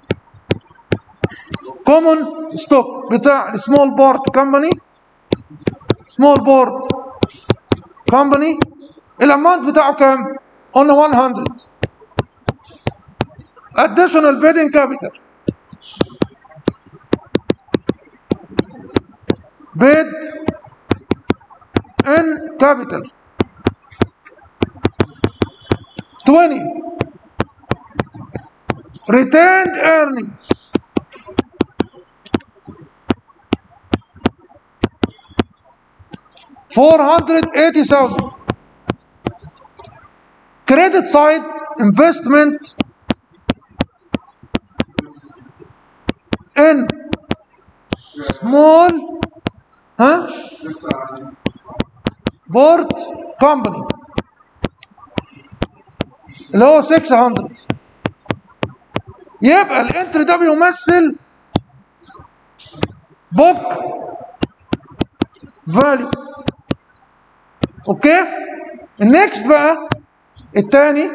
كومن ستوك بتاع السمول بورد كومباني سمول بورد كومباني الاماونت بتاعه كام؟ قلنا 100 additional bidding capital bid in capital 20 retained earnings Four hundred eighty thousand. Credit side investment in small huh? board company اللي هو 600 يبقى الانتري ده بيمثل بوك فاليو اوكي النكست بقى الثاني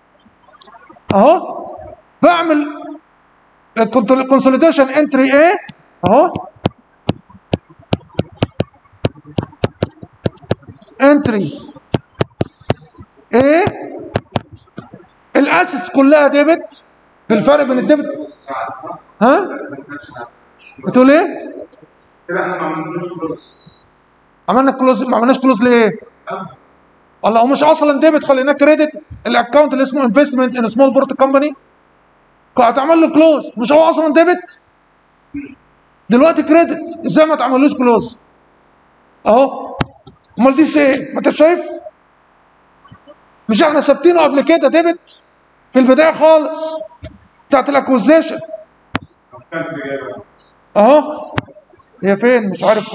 اهو بعمل الكونسوليديشن انتري ايه اهو انتري ايه الاسيتس كلها ديبت بالفرق بين الديبت ساعات صح؟ ها ترانزاكشن بتقول ايه كده احنا ما عملناش كلوز عملنا كلوز ما عملناش كلوز ليه الله هو مش اصلا ديبت خليناه كريدت الاكونت اللي اسمه انفستمنت ان سمول بورت كومباني هتعمل له كلوز مش هو اصلا ديبت دلوقتي كريدت ازاي ما تعملوش كلوز اهو امال دي ايه ما انت شايف مش احنا ثابتينه قبل كده ديبت في البدايه خالص بتاعت الاكوزيشن كانت الاجابه اهو هي فين مش عارف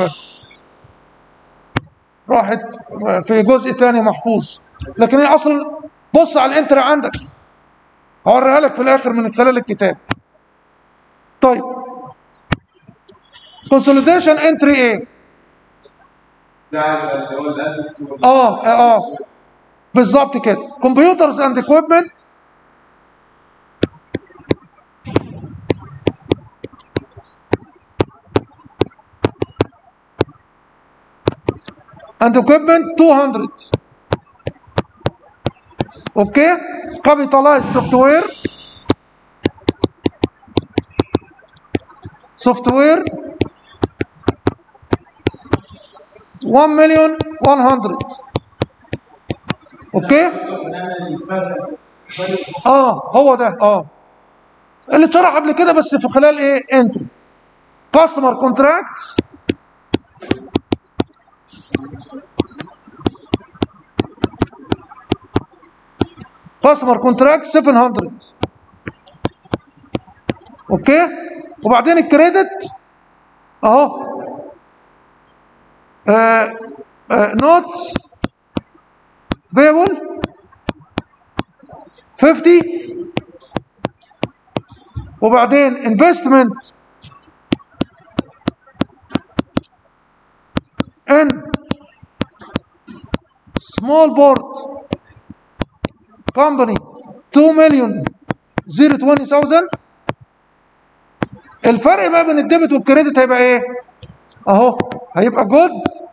راحت في جزء تاني محفوظ لكن هي اصلا بص على الانتر عندك هوريها لك في الاخر من خلال الكتاب طيب كونسوليديشن انتري ايه ده اللي هو الاسيتس وال اه اه بالظبط كده كمبيوترز اند اكويبمنت and equipment 200 okay capitalized software software 1 million 100 اوكي اه هو ده اه اللي اتشرح قبل كده بس في خلال ايه انتري كاستمر كونتراكتس كاستمر كونتراكت 700 اوكي وبعدين الكريدت اهو نوتس بيبل 50 وبعدين انفستمنت ان small board company 2 مليون 020000 الفرق بقى بين الديبت والكريدت هيبقى ايه؟ اهو هيبقى جود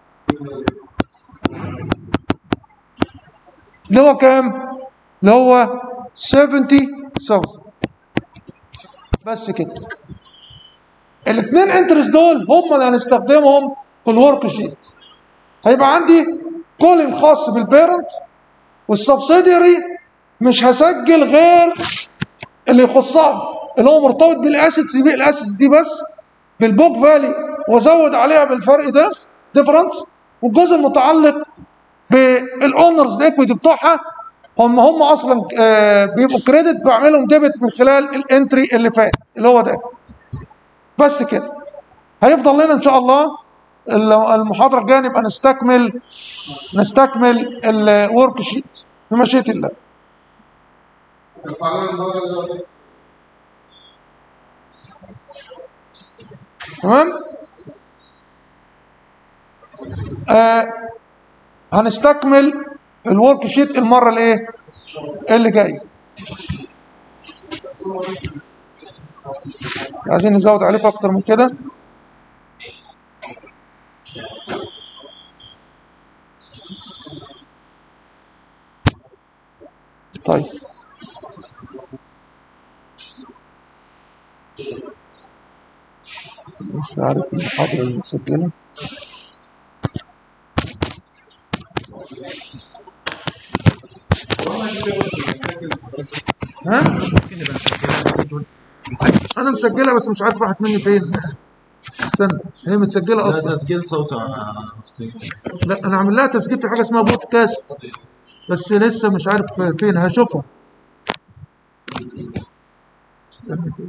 اللي هو كام؟ اللي هو 70000 بس كده الاثنين انترست دول هم اللي هنستخدمهم في الورك شيت هيبقى عندي كولم خاص بالبيرنت والسبسيديري مش هسجل غير اللي يخصها اللي هو مرتبط بالاسيتس دي الاسيتس دي بس بالبوك فالي وازود عليها بالفرق ده ديفرنس والجزء المتعلق بالاونرز الايكويتي بتوعها هم هم اصلا آه، بيبقوا كريدت بعملهم ديبت من خلال الانتري اللي فات اللي هو ده بس كده هيفضل لنا ان شاء الله ال- المحاضره الجايه نبقى نستكمل نستكمل الورك شيت بمشيئه الله ترفع لنا المرة اللي تمام آه هنستكمل الورك شيت المره الايه اللي جايه عايزين نزود عليكم اكتر من كده طيب مش عارف المحاضرة اللي مسجلة ها؟ أنا مسجلها بس مش عارف راحت مني فين استنى هي متسجلة ده أصلا تسجيل صوت يا لا أنا عامل لها تسجيل في حاجة اسمها بودكاست بس لسه مش عارف فين هشوفها استنى كده.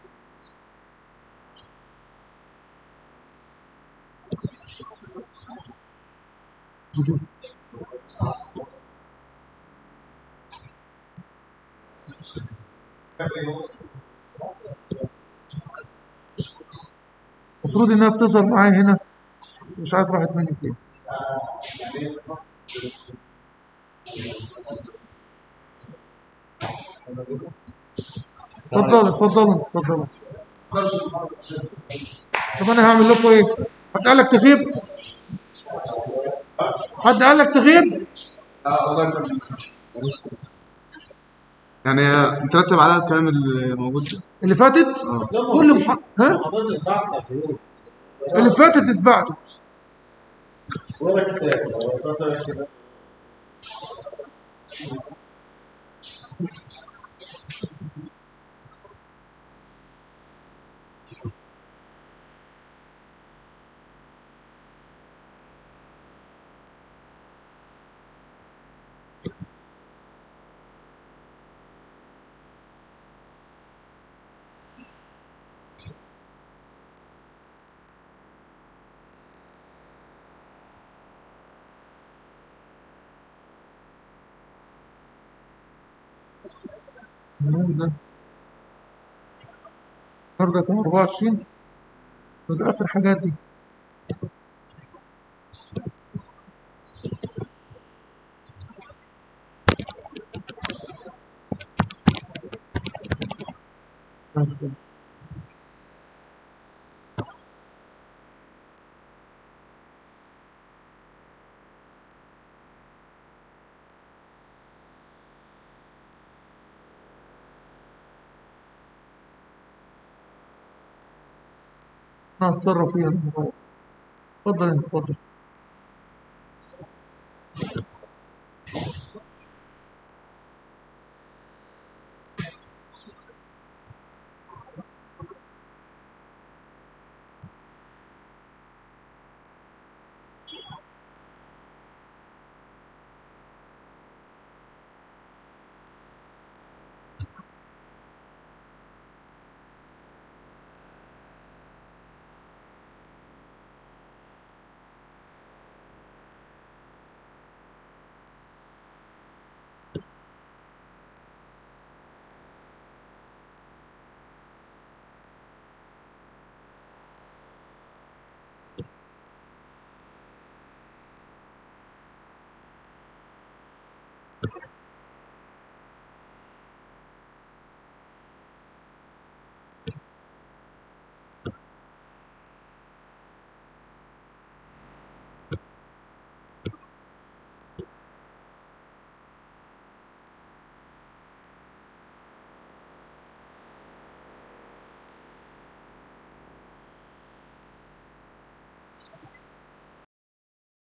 جديد. المفروض انها بتظهر معايا هنا مش عارف راحت مني فين اتفضل اتفضل اتفضل طب انا هعمل لكم ايه؟ حد قال لك تغيب؟ حد قال لك تغيب؟ اه الله يكرمك يعني مترتب عليها الكلام اللي موجود ده اللي فاتت؟ كل مح... ها؟ حضرتك البعث الحروب اللي فاتت اتبعتت ولا كتاب ولا كتاب كده ده النهارده كان 24 ده اخر حاجات دي انا هتصرف فيها الموضوع. اتفضل انت اتفضل